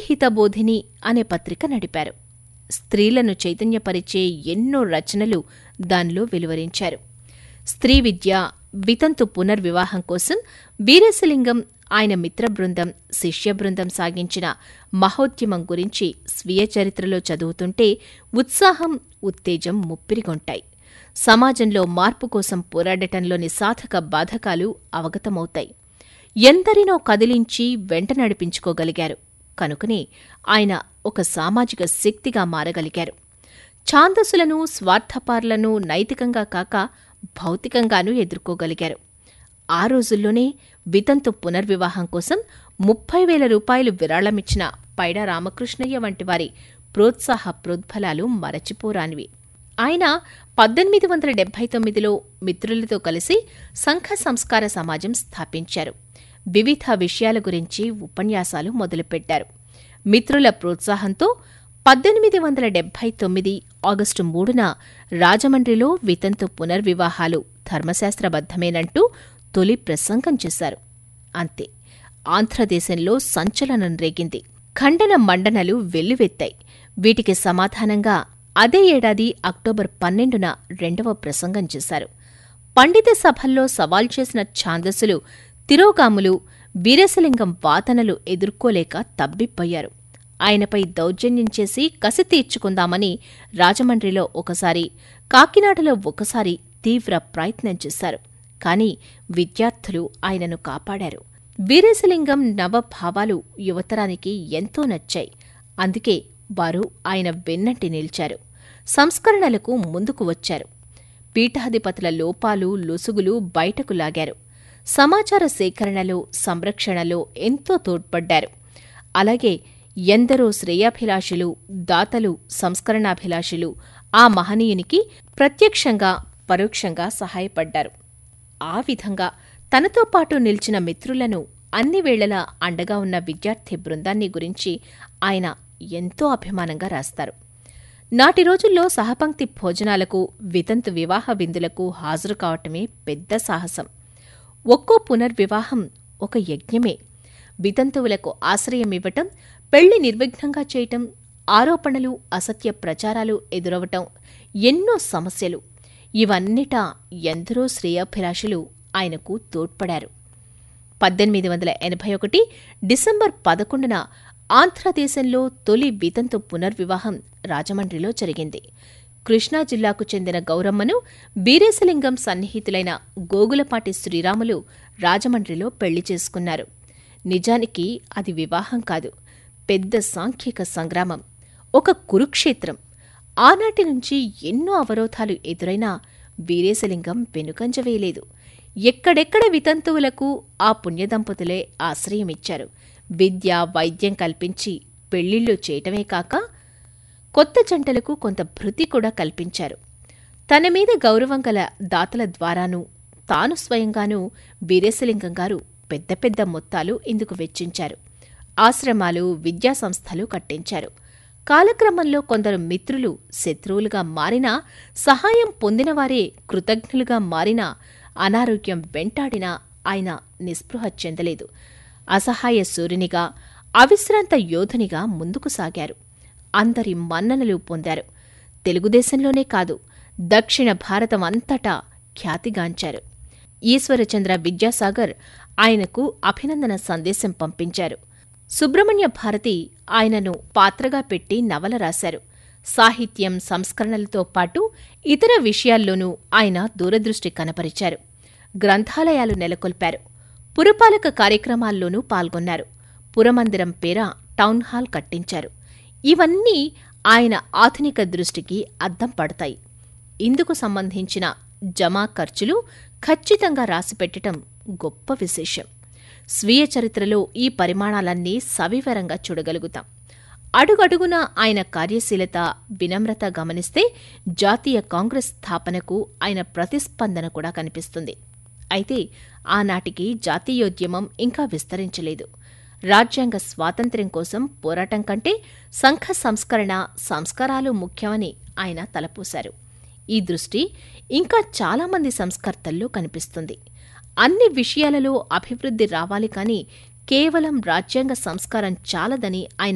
హితబోధిని అనే పత్రిక నడిపారు స్త్రీలను చైతన్యపరిచే ఎన్నో రచనలు దానిలో వెలువరించారు స్త్రీ విద్య వితంతు పునర్వివాహం కోసం వీరేశలింగం ఆయన మిత్ర బృందం శిష్య బృందం సాగించిన మహోద్యమం గురించి స్వీయ చరిత్రలో చదువుతుంటే ఉత్సాహం ఉత్తేజం ముప్పిరిగొంటాయి సమాజంలో మార్పు కోసం పోరాడటంలోని సాధక బాధకాలు అవగతమవుతాయి ఎందరినో కదిలించి వెంట నడిపించుకోగలిగారు కనుకనే ఆయన ఒక సామాజిక శక్తిగా మారగలిగారు ఛాందసులను స్వార్థపారులను నైతికంగా కాక భౌతికంగానూ ఎదుర్కోగలిగారు ఆ రోజుల్లోనే వితంతు పునర్వివాహం కోసం ముప్పై వేల రూపాయలు విరాళమిచ్చిన పైడా రామకృష్ణయ్య వంటి వారి ప్రోత్సాహ ప్రోద్బలాలు మరచిపోరానివి ఆయన పద్దెనిమిది వందల డెబ్బై తొమ్మిదిలో మిత్రులతో కలిసి సంఘ సంస్కార సమాజం స్థాపించారు వివిధ విషయాల గురించి ఉపన్యాసాలు మొదలుపెట్టారు మిత్రుల ప్రోత్సాహంతో పద్దెనిమిది వందల డెబ్బై తొమ్మిది ఆగస్టు మూడున రాజమండ్రిలో వితంతు పునర్వివాహాలు ధర్మశాస్త్రబద్ధమేనంటూ తొలి ప్రసంగం చేశారు అంతే ఆంధ్రదేశంలో సంచలనం రేగింది ఖండన మండనలు వెల్లువెత్తాయి వీటికి సమాధానంగా అదే ఏడాది అక్టోబర్ పన్నెండున రెండవ ప్రసంగం చేశారు పండిత సభల్లో సవాల్ చేసిన ఛాందస్సులు తిరోగాములు వీరేశలింగం వాదనలు ఎదుర్కోలేక తబ్బిబ్బయ్యారు ఆయనపై దౌర్జన్యం చేసి కసి తీర్చుకుందామని రాజమండ్రిలో ఒకసారి కాకినాడలో ఒకసారి తీవ్ర ప్రయత్నం చేశారు కాని విద్యార్థులు ఆయనను కాపాడారు వీరేశలింగం నవభావాలు యువతరానికి ఎంతో నచ్చాయి అందుకే వారు ఆయన వెన్నంటి నిలిచారు సంస్కరణలకు ముందుకు వచ్చారు పీఠాధిపతుల లోపాలు లొసుగులు బయటకు లాగారు సమాచార సేకరణలో సంరక్షణలో ఎంతో తోడ్పడ్డారు అలాగే ఎందరో శ్రేయాభిలాషులు దాతలు సంస్కరణాభిలాషులు ఆ మహనీయునికి ప్రత్యక్షంగా పరోక్షంగా సహాయపడ్డారు ఆ విధంగా తనతో పాటు నిలిచిన మిత్రులను అన్ని వేళలా అండగా ఉన్న విద్యార్థి బృందాన్ని గురించి ఆయన ఎంతో అభిమానంగా రాస్తారు నాటి రోజుల్లో సహపంక్తి భోజనాలకు వితంతు వివాహ విందులకు హాజరు కావటమే పెద్ద సాహసం ఒక్కో పునర్వివాహం ఒక యజ్ఞమే వితంతువులకు ఆశ్రయమివ్వటం పెళ్లి నిర్విఘ్నంగా చేయటం ఆరోపణలు అసత్య ప్రచారాలు ఎదురవటం ఎన్నో సమస్యలు ఇవన్నిటా ఎందరో శ్రేయాభిలాషులు ఆయనకు తోడ్పడారు పద్దెనిమిది వందల ఎనభై ఒకటి డిసెంబర్ పదకొండున ఆంధ్రదేశంలో తొలి వితంతు పునర్వివాహం రాజమండ్రిలో జరిగింది కృష్ణా జిల్లాకు చెందిన గౌరమ్మను బీరేశలింగం సన్నిహితులైన గోగులపాటి శ్రీరాములు రాజమండ్రిలో పెళ్లి చేసుకున్నారు నిజానికి అది వివాహం కాదు పెద్ద సాంఘిక సంగ్రామం ఒక కురుక్షేత్రం ఆనాటి నుంచి ఎన్నో అవరోధాలు ఎదురైనా వీరేశలింగం వెనుకంజ వేయలేదు ఎక్కడెక్కడ వితంతువులకు ఆ పుణ్యదంపతులే ఆశ్రయమిచ్చారు విద్య వైద్యం కల్పించి పెళ్లిళ్లు చేయటమే కాక కొత్త జంటలకు కొంత భృతి కూడా కల్పించారు తన మీద గౌరవం గల దాతల ద్వారానూ తాను స్వయంగానూ వీరేశలింగం గారు పెద్ద పెద్ద మొత్తాలు ఇందుకు వెచ్చించారు ఆశ్రమాలు విద్యా సంస్థలు కట్టించారు కాలక్రమంలో కొందరు మిత్రులు శత్రువులుగా మారినా సహాయం పొందినవారే కృతజ్ఞులుగా మారినా అనారోగ్యం వెంటాడినా ఆయన నిస్పృహ చెందలేదు అసహాయ సూర్యునిగా అవిశ్రాంత యోధునిగా ముందుకు సాగారు అందరి మన్ననలు పొందారు తెలుగుదేశంలోనే కాదు దక్షిణ భారతం అంతటా ఖ్యాతిగాంచారు ఈశ్వరచంద్ర విద్యాసాగర్ ఆయనకు అభినందన సందేశం పంపించారు సుబ్రహ్మణ్య భారతి ఆయనను పాత్రగా పెట్టి నవల రాశారు సాహిత్యం సంస్కరణలతో పాటు ఇతర విషయాల్లోనూ ఆయన దూరదృష్టి కనపరిచారు గ్రంథాలయాలు నెలకొల్పారు పురపాలక కార్యక్రమాల్లోనూ పాల్గొన్నారు పురమందిరం పేర టౌన్ హాల్ కట్టించారు ఇవన్నీ ఆయన ఆధునిక దృష్టికి అద్దం పడతాయి ఇందుకు సంబంధించిన జమా ఖర్చులు ఖచ్చితంగా రాసిపెట్టటం గొప్ప విశేషం స్వీయ చరిత్రలో ఈ పరిమాణాలన్నీ సవివరంగా చూడగలుగుతాం అడుగడుగున ఆయన కార్యశీలత వినమ్రత గమనిస్తే జాతీయ కాంగ్రెస్ స్థాపనకు ఆయన ప్రతిస్పందన కూడా కనిపిస్తుంది అయితే ఆనాటికి జాతీయోద్యమం ఇంకా విస్తరించలేదు రాజ్యాంగ స్వాతంత్ర్యం కోసం పోరాటం కంటే సంఘ సంస్కరణ సంస్కారాలు ముఖ్యమని ఆయన తలపోశారు ఈ దృష్టి ఇంకా చాలామంది సంస్కర్తల్లో కనిపిస్తుంది అన్ని విషయాలలో అభివృద్ధి రావాలి కానీ కేవలం రాజ్యాంగ సంస్కారం చాలదని ఆయన